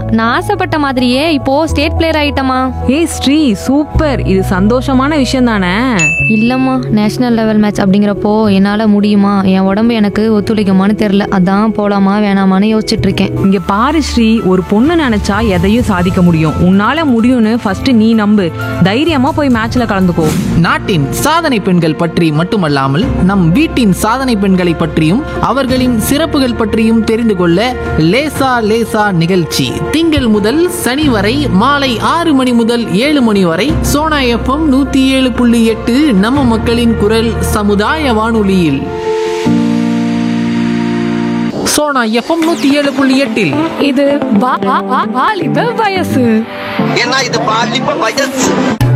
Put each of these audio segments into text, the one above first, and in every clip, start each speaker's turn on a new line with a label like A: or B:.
A: நான் ஆசைப்பட்ட மாதிரியே இப்போ ஸ்டேட் பிளேயர் ஆயிட்டமா
B: ஏய் ஸ்ரீ சூப்பர் இது சந்தோஷமான விஷயம் தானே
A: இல்லம்மா நேஷனல் லெவல் மேட்ச் அப்படிங்கிறப்போ என்னால முடியுமா என் உடம்பு எனக்கு ஒத்துழைக்குமான்னு தெரியல அதான் போலாமா வேணாமான்னு யோசிச்சுட்டு இருக்கேன்
B: இங்க பாரு ஸ்ரீ ஒரு பொண்ணு நினைச்சா எதையும் சாதிக்க முடியும் உன்னால முடியும்னு ஃபர்ஸ்ட் நீ நம்பு தைரியமா போய் மேட்ச்ல கலந்துக்கோ
C: நாட்டின் சாதனை பெண்கள் பற்றி மட்டுமல்லாமல் நம் வீட்டின் சாதனை பெண்களை பற்றியும் அவர்களின் சிறப்புகள் பற்றியும் தெரிந்து கொள்ள லேசா லேசா நிகழ்ச்சி திங்கள் முதல் சனி வரை மாலை ஆறு மணி முதல் ஏழு மணி வரை சோனா எஃப்எம் நூத்தி ஏழு புள்ளி எட்டு நம்ம மக்களின் குரல் சமுதாய வானொலியில் சோனா எஃப்எம் நூத்தி ஏழு புள்ளி எட்டில்
D: இது வா- வா- வா- வாலிப வயசு
E: ஏன்னா இது பாலிப்ப வயசு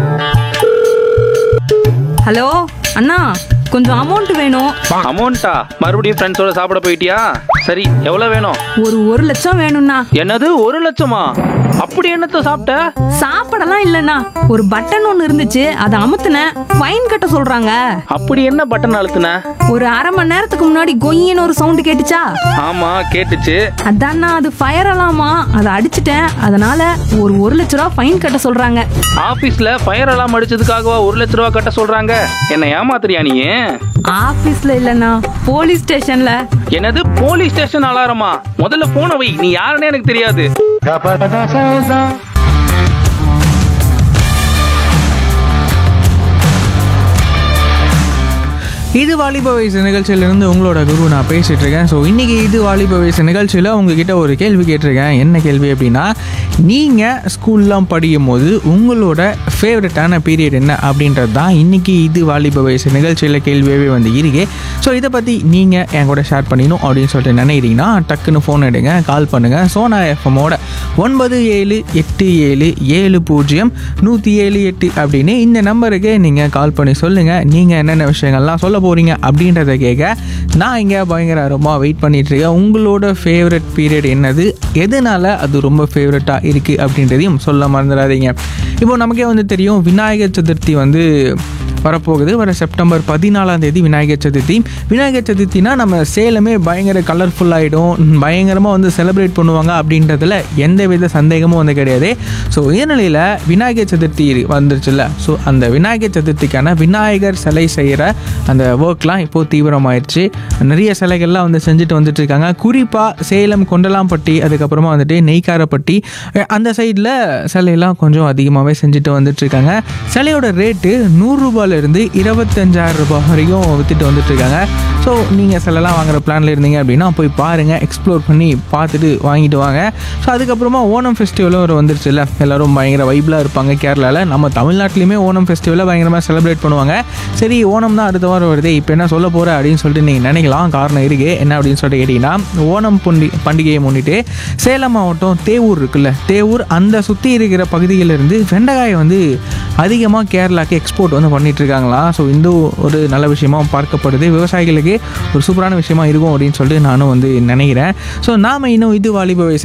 B: ஹலோ அண்ணா கொஞ்சம் அமௌண்ட் வேணும்
F: அமௌண்ட்டா மறுபடியும் ஃப்ரெண்ட்ஸோட சாப்பிட போயிட்டியா சரி எவ்வளவு வேணும்
B: ஒரு ஒரு லட்சம் வேணும்ண்ணா
F: என்னது ஒரு லட்சமா அப்படி என்னத்த சாப்பிட்ட
B: சாப்பிடலாம் இல்லைண்ணா ஒரு பட்டன் ஒன்று இருந்துச்சு அதை அமுத்துனேன் ஃபைன் கட்ட சொல்றாங்க
F: அப்படி என்ன பட்டன் அழுத்துன
B: ஒரு அரை மணி நேரத்துக்கு முன்னாடி கொய்யின்னு ஒரு சவுண்டு கேட்டுச்சா
F: ஆமா கேட்டுச்சு
B: அதாண்ணா அது ஃபயர் அலாமா அதை அடிச்சிட்டேன் அதனால ஒரு ஒரு லட்ச ரூபா ஃபைன் கட்ட சொல்றாங்க
F: ஆபீஸ்ல ஃபயர் அலாம் அடிச்சதுக்காகவா ஒரு லட்ச ரூபா கட்ட சொல்றாங்க என்ன ஏமாத்துறியா நீ
B: ஆபீஸ்ல இல்லைண்ணா போலீஸ் ஸ்டேஷன்ல
F: என்னது போலீஸ் ஸ்டேஷன் அலாரமா முதல்ல போன வை நீ யாருன்னு எனக்கு தெரியாது
G: இது வாலிப வயசு நிகழ்ச்சியிலிருந்து உங்களோட குரு நான் பேசிட்டு இருக்கேன் ஸோ இன்னைக்கு இது வாலிப வயசு நிகழ்ச்சியில் உங்ககிட்ட ஒரு கேள்வி கேட்டிருக்கேன் என்ன கேள்வி அப்படின்னா நீங்கள் ஸ்கூல்லாம் படிக்கும் போது உங்களோட ஃபேவரட்டான பீரியட் என்ன அப்படின்றது தான் இன்னைக்கு இது வாலிப வயசு நிகழ்ச்சியில் கேள்வியாகவே வந்து இருக்கு ஸோ இதை பற்றி நீங்கள் என் கூட ஷேர் பண்ணிக்கணும் அப்படின்னு சொல்லிட்டு நினைக்கிறீங்கன்னா டக்குன்னு ஃபோன் எடுங்க கால் பண்ணுங்கள் சோனா எஃப்எம்மோட ஒன்பது ஏழு எட்டு ஏழு ஏழு பூஜ்ஜியம் நூற்றி ஏழு எட்டு அப்படின்னு இந்த நம்பருக்கு நீங்கள் கால் பண்ணி சொல்லுங்கள் நீங்கள் என்னென்ன விஷயங்கள்லாம் சொல்ல போகிறீங்க அப்படின்றத கேட்க நான் இங்கே பயங்கர ஆர்வமாக வெயிட் பண்ணிட்டு இருக்கேன் உங்களோட ஃபேவரட் பீரியட் என்னது எதனால அது ரொம்ப ஃபேவரட்டாக இருக்குது அப்படின்றதையும் சொல்ல மறந்துடாதீங்க இப்போ நமக்கே வந்து தெரியும் விநாயகர் சதுர்த்தி வந்து வரப்போகுது வர செப்டம்பர் பதினாலாம் தேதி விநாயகர் சதுர்த்தி விநாயகர் சதுர்த்தினா நம்ம சேலமே பயங்கர கலர்ஃபுல்லாகிடும் பயங்கரமாக வந்து செலிப்ரேட் பண்ணுவாங்க அப்படின்றதுல எந்த வித சந்தேகமும் வந்து கிடையாது ஸோ இதனிலையில் விநாயகர் சதுர்த்தி வந்துருச்சுல்ல ஸோ அந்த விநாயகர் சதுர்த்திக்கான விநாயகர் சிலை செய்கிற அந்த ஒர்க்லாம் இப்போது தீவிரமாயிருச்சு நிறைய சிலைகள்லாம் வந்து செஞ்சுட்டு வந்துட்டு இருக்காங்க குறிப்பாக சேலம் கொண்டலாம்பட்டி அதுக்கப்புறமா வந்துட்டு நெய்க்காரப்பட்டி அஹ் அந்த சைடில் சிலையெல்லாம் கொஞ்சம் அதிகமாகவே செஞ்சுட்டு வந்துட்டு இருக்காங்க சிலையோட ரேட்டு நூறுரூபாலேருந்து இருபத்தஞ்சாயிரம் ரூபாய் வரைக்கும் வித்துட்டு வந்துட்டு இருக்காங்க ஸோ நீங்கள் சிலைலாம் வாங்குற பிளானில் இருந்தீங்க அப்படின்னா போய் பாருங்கள் எக்ஸ்ப்ளோர் பண்ணி பார்த்துட்டு வாங்கிட்டு வாங்க ஸோ அதுக்கப்புறமா ஓணம் ஃபெஸ்டிவலும் ஒரு வந்துருச்சுல்ல எல்லாரும் பயங்கர வைபிளாக இருப்பாங்க கேரளாவில் நம்ம தமிழ்நாட்டிலையுமே ஓணம் ஃபெஸ்டிவலை பயங்கரமாக செலிப்ரேட் பண்ணுவாங்க சரி ஓணம் தான் அடுத்த வாரம் வருது இப்போ என்ன சொல்ல போகிற அப்படின்னு சொல்லிட்டு நீங்கள் நினைக்கலாம் காரணம் இருக்குது என்ன அப்படின்னு சொல்லிட்டு கேட்டிங்கன்னா ஓணம் பண்டி பண்டிகையை முன்னிட்டு சேலம் மாவட்டம் தேவூர் இருக்குல்ல தேவூர் அந்த சுற்றி இருக்கிற பகுதிகளிலிருந்து வெண்டைக்காயை வந்து அதிகமாக கேரளாக்கு எக்ஸ்போர்ட் வந்து பண்ணிட்டு இருக்காங்களா ஸோ இந்த ஒரு நல்ல விஷயமா பார்க்கப்படுது விவசாயிகளுக்கு ஒரு சூப்பரான விஷயமா இருக்கும் அப்படின்னு சொல்லிட்டு நானும் வந்து நினைக்கிறேன் ஸோ நாம இன்னும் இது வாலிப வயசு